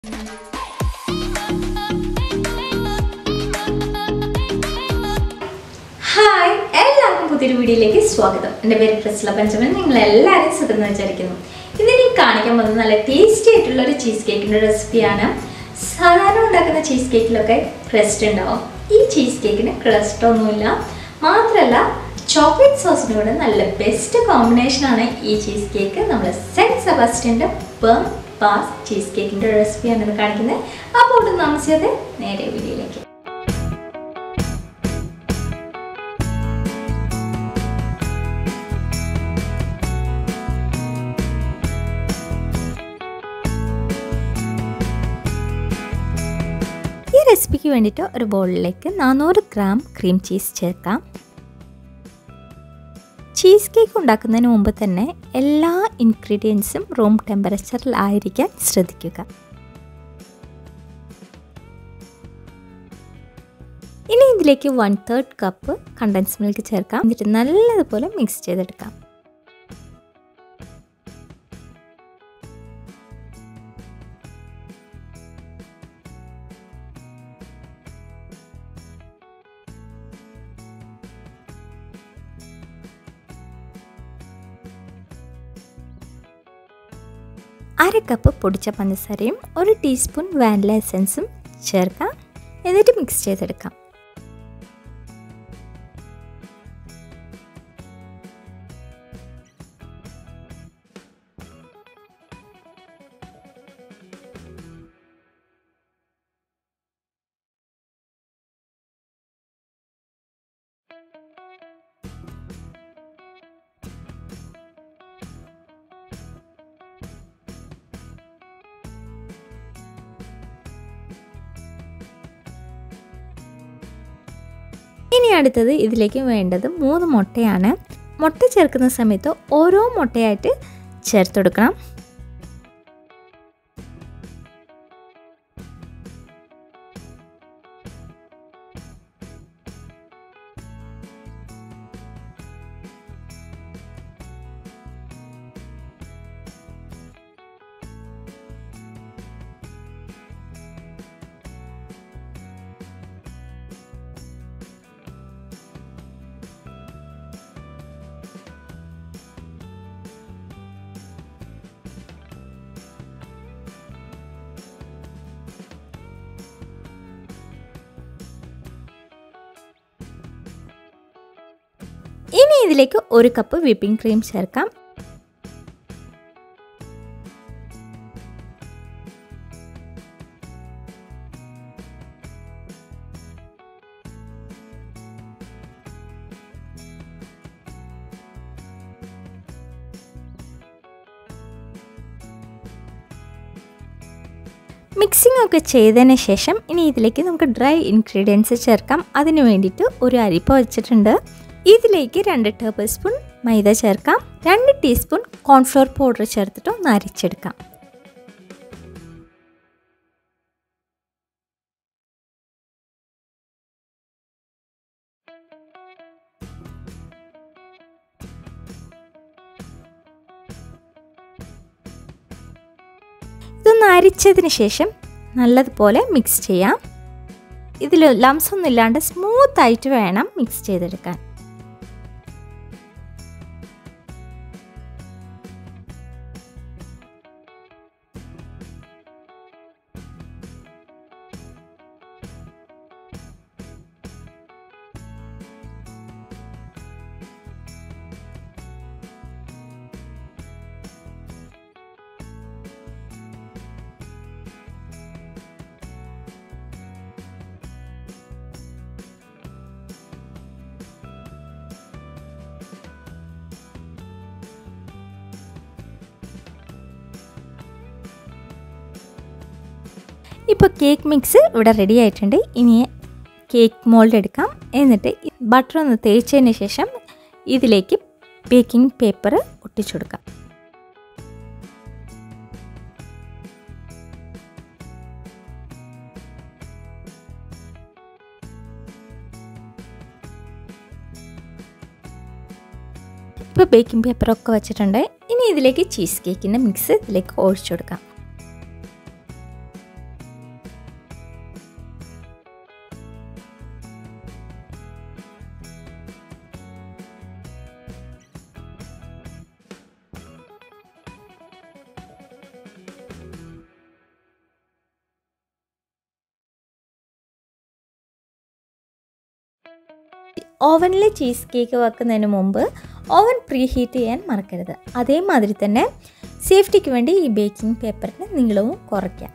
hi എല്ലാവർക്കും പുതിയൊരു വീഡിയോയിലേക്ക് സ്വാഗതം എൻ്റെ പേര് പ്രസ്ല പഞ്ചമൻ നിങ്ങൾ എല്ലാവരും സുഖം വിചാരിക്കുന്നു ഇന്ന് ഞാൻ കാണിക്കാൻ പോകുന്നത് നല്ല ടേസ്റ്റി ആയിട്ടുള്ള ഒരു ചീസ് കേക്കിൻ്റെ റെസിപ്പിയാണ് സാധാരണ ഉണ്ടാക്കുന്ന ചീസ് കേക്കിലൊക്കെ ക്രസ്റ്റ് ഉണ്ടാവും ഈ ചീസ് കേക്കിന് ക്രസ്റ്റ് ഒന്നുമില്ല മാത്രമല്ല ചോക്ലേറ്റ് സോസിന് കൂടെ നല്ല ബെസ്റ്റ് കോമ്പിനേഷനാണ് ഈ ചീസ് കേക്ക് നമ്മൾ സെൻറ്റ് സെബാസ്റ്റ്യൻ്റെ ബേം പാസ് ചീസ് കേക്കിൻ്റെ റെസിപ്പിയാണ് ഇന്ന് കാണിക്കുന്നത് അപ്പോൾ ഒട്ടും താമസിയാതെ നേരെ വീഡിയോയിലേക്ക് ഈ റെസിപ്പിക്ക് വേണ്ടിയിട്ട് ഒരു ബൗളിലേക്ക് നാനൂറ് ഗ്രാം ക്രീം ചീസ് ചേർക്കാം ചീസ് കേക്ക് ഉണ്ടാക്കുന്നതിന് മുമ്പ് തന്നെ എല്ലാ ഇൻഗ്രീഡിയൻസും റൂം ടെമ്പറേച്ചറിൽ ആയിരിക്കാൻ ശ്രദ്ധിക്കുക ഇനി ഇതിലേക്ക് one third cup condense milk ചേർക്കാം എന്നിട്ട് നല്ലതുപോലെ മിക്സ് ചെയ്തെടുക്കാം അര കപ്പ് പൊടിച്ച പഞ്ചസാരയും ഒരു ടീസ്പൂൺ വാനില എസൻസും ചേർക്കാം എന്നിട്ട് മിക്സ് ചെയ്തെടുക്കാം ഇനി അടുത്തത് ഇതിലേക്ക് വേണ്ടത് മൂന്ന് മുട്ടയാണ് മുട്ട ചേർക്കുന്ന സമയത്ത് ഓരോ മുട്ടയായിട്ട് ചേർത്തെടുക്കണം ഇനി ഇതിലേക്ക് ഒരു കപ്പ് വിപ്പിംഗ് ക്രീം ചേർക്കാം മിക്സിംഗ് ഒക്കെ ചെയ്തതിന് ശേഷം ഇനി ഇതിലേക്ക് നമുക്ക് ഡ്രൈ ഇൻഗ്രീഡിയൻസ് ചേർക്കാം അതിന് വേണ്ടിയിട്ട് ഒരു അരിപ്പ വെച്ചിട്ടുണ്ട് ഇതിലേക്ക് രണ്ട് ടേബിൾ സ്പൂൺ മൈദ ചേർക്കാം രണ്ട് ടീസ്പൂൺ കോൺഫ്ലോർ പൗഡർ ചേർത്തിട്ട് ഒന്ന് അരിച്ചെടുക്കാം ഇതൊന്ന് അരിച്ചതിന് ശേഷം നല്ലതുപോലെ മിക്സ് ചെയ്യാം ഇതിൽ ലംസ് ഒന്നും ഇല്ലാണ്ട് സ്മൂത്ത് ആയിട്ട് വേണം മിക്സ് ചെയ്തെടുക്കാൻ ഇപ്പോൾ കേക്ക് മിക്സ് ഇവിടെ റെഡി ആയിട്ടുണ്ട് ഇനി കേക്ക് മോൾഡ് എടുക്കാം എന്നിട്ട് ബട്ടർ ഒന്ന് തേച്ചതിന് ശേഷം ഇതിലേക്ക് ബേക്കിംഗ് പേപ്പർ ഒട്ടിച്ചു കൊടുക്കാം ഇപ്പോൾ ബേക്കിംഗ് പേപ്പറൊക്കെ വെച്ചിട്ടുണ്ട് ഇനി ഇതിലേക്ക് ചീസ് കേക്കിൻ്റെ മിക്സ് ഇതിലേക്ക് ഒഴിച്ചു കൊടുക്കാം ഓവനിൽ ചീസ് കേക്ക് വെക്കുന്നതിന് മുമ്പ് ഓവൻ പ്രീ ഹീറ്റ് ചെയ്യാൻ മറക്കരുത് അതേമാതിരി തന്നെ സേഫ്റ്റിക്ക് വേണ്ടി ഈ ബേക്കിംഗ് പേപ്പറിൻ്റെ നീളവും കുറയ്ക്കാം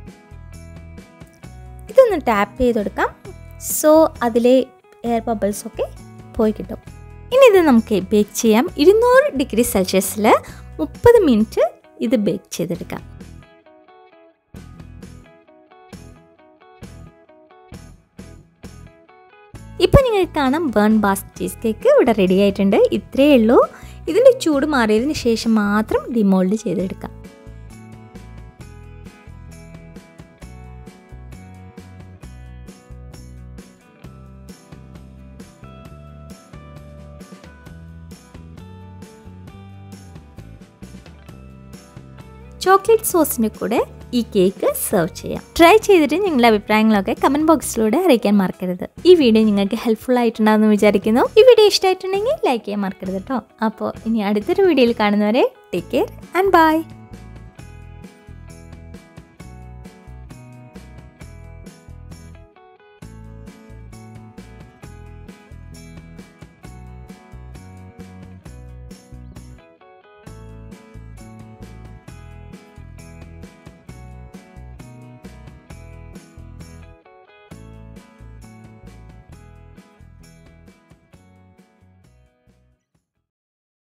ഇതൊന്ന് ടാപ്പ് ചെയ്ത് കൊടുക്കാം സോ അതിലെ എയർ ബബിൾസ് ഒക്കെ പോയി കിട്ടും ഇനി ഇത് നമുക്ക് ബേക്ക് ചെയ്യാം ഇരുന്നൂറ് ഡിഗ്രി സെൽഷ്യസിൽ മുപ്പത് മിനിറ്റ് ഇത് ബേക്ക് ചെയ്തെടുക്കാം ഇപ്പോൾ നിങ്ങൾക്ക് കാണാം ബേൺ ബാസ്ക് ചീസ് കേക്ക് ഇവിടെ റെഡി ആയിട്ടുണ്ട് ഇത്രയേ ഉള്ളൂ ഇതിൻ്റെ ചൂട് മാറിയതിന് ശേഷം മാത്രം ഡിമോൾഡ് ചെയ്തെടുക്കാം ചോക്ലേറ്റ് സോസിൻ്റെ കൂടെ ഈ കേക്ക് സെർവ് ചെയ്യാം ട്രൈ ചെയ്തിട്ട് നിങ്ങളുടെ അഭിപ്രായങ്ങളൊക്കെ കമൻറ്റ് ബോക്സിലൂടെ അറിയിക്കാൻ മറക്കരുത് ഈ വീഡിയോ നിങ്ങൾക്ക് ഹെൽപ്ഫുൾ ആയിട്ടുണ്ടാകുമെന്ന് വിചാരിക്കുന്നു ഈ വീഡിയോ ഇഷ്ടമായിട്ടുണ്ടെങ്കിൽ ലൈക്ക് ചെയ്യാൻ മറക്കരുത് കേട്ടോ അപ്പോൾ ഇനി അടുത്തൊരു വീഡിയോയിൽ കാണുന്നവരെ ടേക്ക് കെയർ ആൻഡ് ബൈ